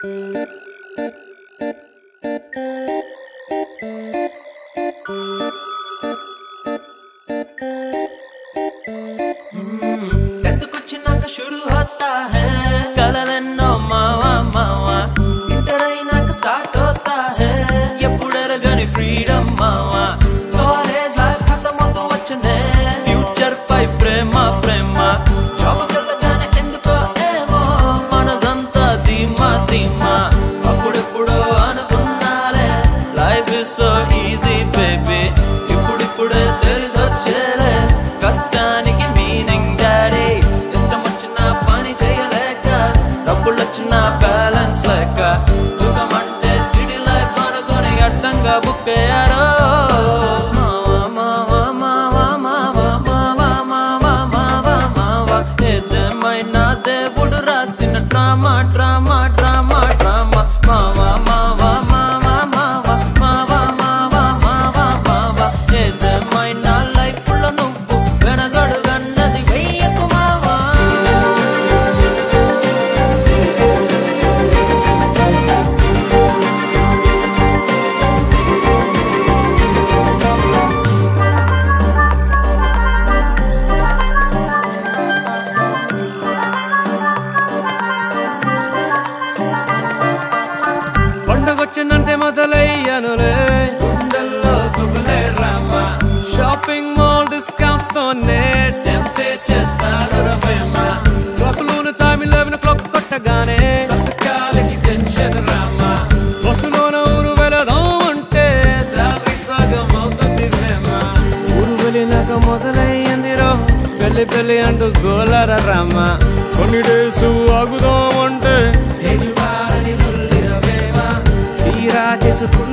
ఎందుకొచ్చినాక షురు హోతా high కలలెన్నో మావా మావా inter అయినాక స్టార్ట్ హోతా హై ఎప్పుడెరగని ఫ్రీడమ్ మావా కాలేజ్ లైఫ్ ఖతమవుతూ వచ్చిందే ఫ్యూచర్ పై ప్రేమ ప్రేమ జాబ్ వెళ్ళగానే ఎందుకో ఏమో మనసంతా ధీమా ధీమా అప్పుడెప్పుడో అనుకున్నాలే life is so easy baby ఇప్పుడిప్పుడే తెలిసొచ్చేలే కష్టానికి మీనింగ్ డాడీ ఇష్టం వచ్చిన పని చేయలేక డబ్బులు వచ్చిన బ్యాలెన్స్ లేక సుఖం అంటే సిటీ లైఫ్ అనుకొని అడ్డంగా బుక్ అయ్యారో మావా మావా మావా మావా మావా మావా మావా ఏదేమైనా దేవుడు రాసిన డ్రామా డ్రామా డ్రామా డ్రామా మావా మావా మావా మావా మావా మావా మావా మావా ఏదేమైనా లైఫ్ లో నువ్వు వెనగడుగన్నది వెయ్యకు మావా పండగొచ్చిందంటే మొదలయ్యానులే గుండెల్లో గుబులే రామ షాపింగ్ మాల్ డిస్కౌంట్స్ తోనే టెంప్టే చేస్తారు రమేమ క్లాకులోని టైం లెవెన్ క్లాక్ కొట్టగానే కాలికి టెన్షన్ రామ బస్సులోన ఊరు వెళదాం అంటే సాగి సగం అవుతుంది ప్రేమ ఊరు వెళ్ళినాక మొదలయ్యింది రో పెళ్లి పెళ్లి అంటూ గోలార రామ కొన్ని డేస్ ఆగుదాం అంటే ఎజువారని నుల్లిర ప్రేమ తీరా చేసుకున్న